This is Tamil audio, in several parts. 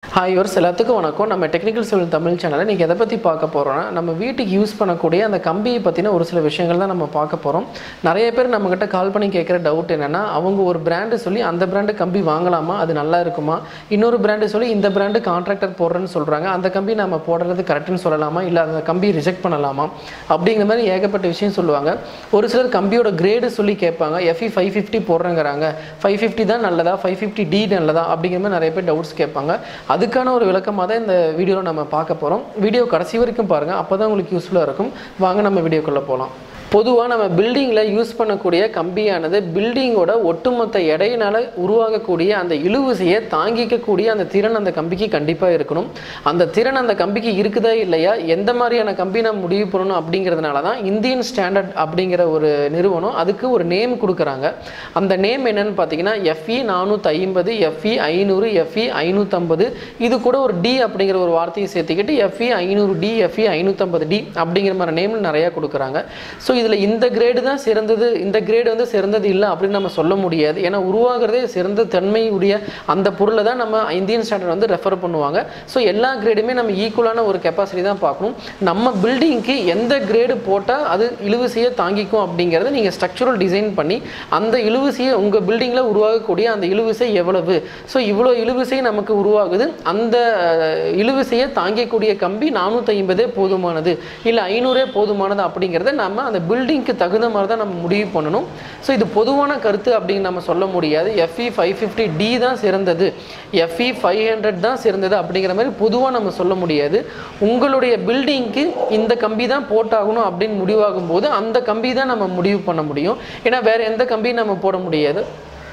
ஹாய் ஒரு எல்லாத்துக்கும் வணக்கம் நம்ம டெக்னிக்கல் சிவில் தமிழ் சேனலில் நீங்கள் எதை பற்றி பார்க்க போகிறோம்னா நம்ம வீட்டுக்கு யூஸ் பண்ணக்கூடிய அந்த கம்பியை பற்றின ஒரு சில விஷயங்கள் தான் நம்ம பார்க்க போகிறோம் நிறைய பேர் நம்மக்கிட்ட கால் பண்ணி கேட்குற டவுட் என்னென்னா அவங்க ஒரு பிராண்டு சொல்லி அந்த பிராண்டு கம்பி வாங்கலாமா அது நல்லா இருக்குமா இன்னொரு பிராண்டு சொல்லி இந்த பிராண்டு கான்ட்ராக்டர் போடுறேன்னு சொல்கிறாங்க அந்த கம்பி நம்ம போடுறது கரெக்டுன்னு சொல்லலாமா இல்லை அந்த கம்பி ரிஜெக்ட் பண்ணலாமா அப்படிங்கிற மாதிரி ஏகப்பட்ட விஷயம் சொல்லுவாங்க ஒரு சிலர் கம்பியோட கிரேடு சொல்லி கேட்பாங்க எஃப்இ ஃபைவ் ஃபிஃப்டி போடுறேங்கிறாங்க ஃபைவ் ஃபிஃப்டி தான் நல்லதா ஃபைவ் ஃபிஃப்டி டி நல்லதா அப்படிங்கிற மாதிரி நிறைய பேர் டவுட்ஸ் கேட்பாங்க அதுக்கான ஒரு விளக்கமாக தான் இந்த வீடியோவில் நம்ம பார்க்க போகிறோம் வீடியோ கடைசி வரைக்கும் பாருங்கள் அப்போ தான் உங்களுக்கு யூஸ்ஃபுல்லாக இருக்கும் வாங்க நம்ம வீடியோக்குள்ளே போகலாம் பொதுவாக நம்ம பில்டிங்கில் யூஸ் பண்ணக்கூடிய கம்பியானது பில்டிங்கோட ஒட்டுமொத்த எடையினால் உருவாகக்கூடிய அந்த இழுவிசையை தாங்கிக்கக்கூடிய அந்த திறன் அந்த கம்பிக்கு கண்டிப்பாக இருக்கணும் அந்த திறன் அந்த கம்பிக்கு இருக்குதா இல்லையா எந்த மாதிரியான கம்பி நம்ம முடிவு பண்ணணும் அப்படிங்கிறதுனால தான் இந்தியன் ஸ்டாண்டர்ட் அப்படிங்கிற ஒரு நிறுவனம் அதுக்கு ஒரு நேம் கொடுக்குறாங்க அந்த நேம் என்னன்னு பார்த்தீங்கன்னா எஃப்இ நானூற்றி ஐம்பது எஃப்இ ஐநூறு எஃப்இ ஐநூற்றம்பது இது கூட ஒரு டி அப்படிங்கிற ஒரு வார்த்தையை சேர்த்துக்கிட்டு எஃப்இ ஐநூறு டி எஃப்இ ஐநூற்றம்பது டி அப்படிங்கிற மாதிரி நேம் நிறையா கொடுக்குறாங்க ஸோ இதில் இந்த கிரேடு தான் சிறந்தது இந்த கிரேடு வந்து சிறந்தது இல்லை அப்படின்னு நம்ம சொல்ல முடியாது ஏன்னா உருவாகிறதே சிறந்த தன்மையுடைய அந்த பொருளை தான் நம்ம இந்தியன் ஸ்டாண்டர்ட் வந்து ரெஃபர் பண்ணுவாங்க ஸோ எல்லா கிரேடுமே நம்ம ஈக்குவலான ஒரு கெப்பாசிட்டி தான் பார்க்கணும் நம்ம பில்டிங்க்கு எந்த கிரேடு போட்டால் அது இழுவிசையை தாங்கிக்கும் அப்படிங்கிறத நீங்கள் ஸ்ட்ரக்சரல் டிசைன் பண்ணி அந்த இழுவிசையை உங்கள் பில்டிங்கில் உருவாகக்கூடிய அந்த இழுவிசை எவ்வளவு ஸோ இவ்வளோ இழுவிசை நமக்கு உருவாகுது அந்த அஹ், இழுவிசையை தாங்கக்கூடிய கம்பி நானூற்றி ஐம்பதே போதுமானது இல்லை ஐநூறே போதுமானது அப்படிங்கிறத நம்ம அந்த பில்டிங்க்கு தகுந்த மாதிரி தான் நம்ம முடிவு பண்ணணும் ஸோ இது பொதுவான கருத்து அப்படின்னு நம்ம சொல்ல முடியாது எஃப்இ ஃபைவ் ஃபிஃப்டி டி தான் சிறந்தது எஃப்இ ஃபைவ் ஹண்ட்ரட் தான் சிறந்தது அப்படிங்கிற மாதிரி பொதுவாக நம்ம சொல்ல முடியாது உங்களுடைய பில்டிங்க்கு இந்த கம்பி தான் போட்டாகணும் அப்படின்னு முடிவாகும் போது அந்த கம்பி தான் நம்ம முடிவு பண்ண முடியும் ஏன்னா வேறு எந்த கம்பியும் நம்ம போட முடியாது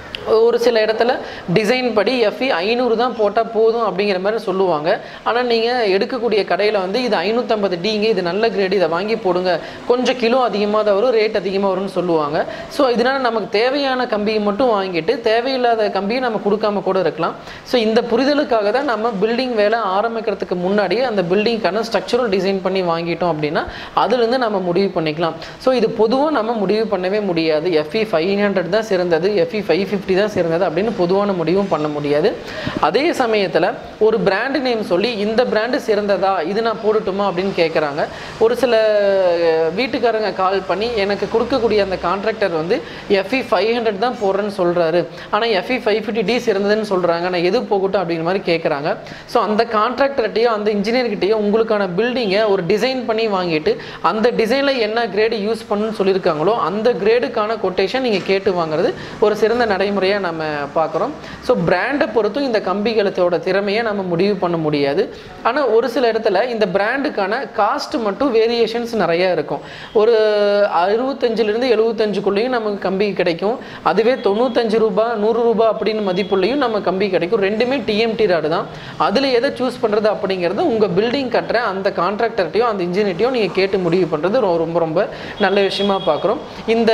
ஒரு சில இடத்துல டிசைன் படி எஃப்இ ஐநூறு தான் போட்டால் போதும் அப்படிங்கிற மாதிரி சொல்லுவாங்க ஆனால் நீங்கள் எடுக்கக்கூடிய கடையில் வந்து இது ஐநூற்றம்பது டிங்க இது நல்ல கிரேடு இதை வாங்கி போடுங்க கொஞ்சம் கிலோ அதிகமாக தான் வரும் ரேட் அதிகமாக வரும்னு சொல்லுவாங்க ஸோ இதனால் நமக்கு தேவையான கம்பியை மட்டும் வாங்கிட்டு தேவையில்லாத கம்பியை நம்ம கொடுக்காம கூட இருக்கலாம் ஸோ இந்த புரிதலுக்காக தான் நம்ம பில்டிங் வேலை ஆரம்பிக்கிறதுக்கு முன்னாடியே அந்த பில்டிங்க்கான ஸ்ட்ரக்சரல் டிசைன் பண்ணி வாங்கிட்டோம் அப்படின்னா அதுலேருந்து நம்ம முடிவு பண்ணிக்கலாம் ஸோ இது பொதுவாக நம்ம முடிவு பண்ணவே முடியாது எஃப்இ ஃபைவ் ஹண்ட்ரட் தான் சிறந்தது எஃப்இ ஃபைவ் ஃபிஃப்டி தான் சிறந்தது அப்படின்னு பொதுவான முடிவும் பண்ண முடியாது அதே சமயத்தில் ஒரு பிராண்டு நேம் சொல்லி இந்த பிராண்டு சிறந்ததா இது நான் போடட்டுமா அப்படின்னு கேட்குறாங்க ஒரு சில அஹ், வீட்டுக்காரங்க கால் பண்ணி எனக்கு கொடுக்கக்கூடிய அந்த கான்ட்ராக்டர் வந்து எஃப்இ ஃபைவ் ஹண்ட்ரட் தான் போடுறேன்னு சொல்கிறாரு ஆனால் எஃப்இ ஃபைவ் ஃபிஃப்டி டி சிறந்ததுன்னு சொல்கிறாங்க நான் எது போகட்டும் அப்படிங்கிற மாதிரி கேட்குறாங்க ஸோ அந்த கான்ட்ராக்டர்கிட்டயோ அந்த இன்ஜினியர்கிட்டயோ உங்களுக்கான பில்டிங்கை ஒரு டிசைன் பண்ணி வாங்கிட்டு அந்த டிசைனில் என்ன கிரேடு யூஸ் பண்ணணும்னு சொல்லியிருக்காங்களோ அந்த கிரேடுக்கான கொட்டேஷன் நீங்கள் கேட்டு வாங்குறது ஒரு சிறந்த நடைமுறையாக நம்ம பார்க்குறோம் ஸோ பிராண்டை பொறுத்தும் இந்த கம்பிகளத்தோட திறமையை நம்ம முடிவு பண்ண முடியாது ஆனால் ஒரு சில இடத்துல இந்த பிராண்டுக்கான காஸ்ட் மட்டும் வேரியேஷன்ஸ் நிறைய இருக்கும் ஒரு அறுபத்தஞ்சிலிருந்து எழுபத்தஞ்சுக்குள்ளேயும் நமக்கு கம்பி கிடைக்கும் அதுவே தொண்ணூத்தஞ்சு ரூபாய் நூறு ரூபாய் அப்படின்னு மதிப்புள்ளையும் நம்ம கம்பி கிடைக்கும் ரெண்டுமே டிஎம்டி ராடு தான் அதில் எதை சூஸ் பண்ணுறது அப்படிங்கிறது உங்கள் பில்டிங் கட்டுற அந்த கான்ட்ராக்டர்ட்டையோ அந்த இன்ஜினியர்ட்டையோ நீங்கள் கேட்டு முடிவு பண்ணுறது ரொம்ப ரொம்ப நல்ல விஷயமா பார்க்குறோம் இந்த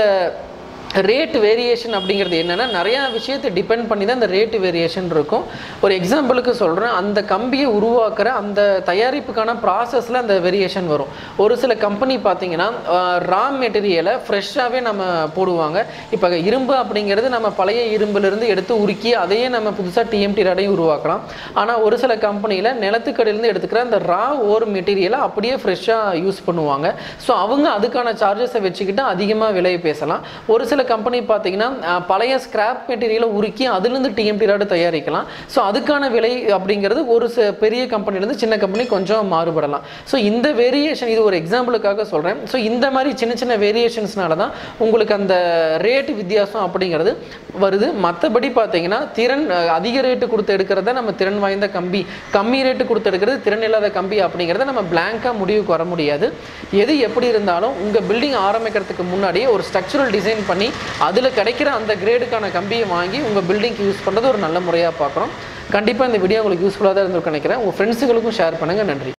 ரேட் வேரியேஷன் அப்படிங்கிறது என்னென்னா நிறையா விஷயத்தை டிபெண்ட் பண்ணி தான் இந்த ரேட் வேரியேஷன் இருக்கும் ஒரு எக்ஸாம்பிளுக்கு சொல்கிறேன் அந்த கம்பியை உருவாக்குற அந்த தயாரிப்புக்கான ப்ராசஸில் அந்த வேரியேஷன் வரும் ஒரு சில கம்பெனி பார்த்தீங்கன்னா ரா மெட்டீரியலை ஃப்ரெஷ்ஷாகவே நம்ம போடுவாங்க இப்போ இரும்பு அப்படிங்கிறது நம்ம பழைய இரும்புலேருந்து எடுத்து உருக்கி அதையே நம்ம புதுசாக டிஎம்டி ராடையும் உருவாக்கலாம் ஆனால் ஒரு சில கம்பெனியில் நிலத்துக்கடியிலேருந்து எடுத்துக்கிற அந்த ரா ஓர் மெட்டீரியலை அப்படியே ஃப்ரெஷ்ஷாக யூஸ் பண்ணுவாங்க ஸோ அவங்க அதுக்கான சார்ஜஸை வச்சுக்கிட்டு அதிகமாக விலை பேசலாம் ஒரு சில கம்பெனி பார்த்தீங்கன்னா அஹ், பழைய ஸ்கிராப் மெட்டீரியலை உருக்கி அதுலேருந்து டிஎம்டி ராடு தயாரிக்கலாம் ஸோ அதுக்கான விலை அப்படிங்கிறது ஒரு ச பெரிய கம்பெனிலேருந்து சின்ன கம்பெனி கொஞ்சம் மாறுபடலாம் ஸோ இந்த வேரியேஷன் இது ஒரு எக்ஸாம்பிளுக்காக சொல்கிறேன் ஸோ இந்த மாதிரி சின்ன சின்ன வேரியேஷன்ஸ்னால தான் உங்களுக்கு அந்த ரேட் வித்தியாசம் அப்படிங்கிறது வருது மற்றபடி பார்த்தீங்கன்னா திறன் அஹ், அதிக ரேட்டு கொடுத்து எடுக்கிறத நம்ம திறன் வாய்ந்த கம்பி கம்மி ரேட்டு கொடுத்து எடுக்கிறது திறன் இல்லாத கம்பி அப்படிங்கிறத நம்ம பிளாங்காக முடிவுக்கு வர முடியாது எது எப்படி இருந்தாலும் உங்கள் பில்டிங் ஆரம்பிக்கிறதுக்கு முன்னாடியே ஒரு ஸ்ட்ரக்சரல் டிசைன் பண்ணி அதில் கிடைக்கிற அந்த கிரேடுக்கான கம்பியை வாங்கி உங்கள் பில்டிங்க்கு யூஸ் பண்ணுறது ஒரு நல்ல முறையாக பார்க்குறோம் கண்டிப்பாக இந்த வீடியோ உங்களுக்கு யூஸ்ஃபுல்லாக தான் இருந்திருக்கும் நினைக்கிறேன் உங்கள் ஃப்ரெண்ட்ஸுகளுக்கும் ஷேர் பண்ணுங்கள் நன்றி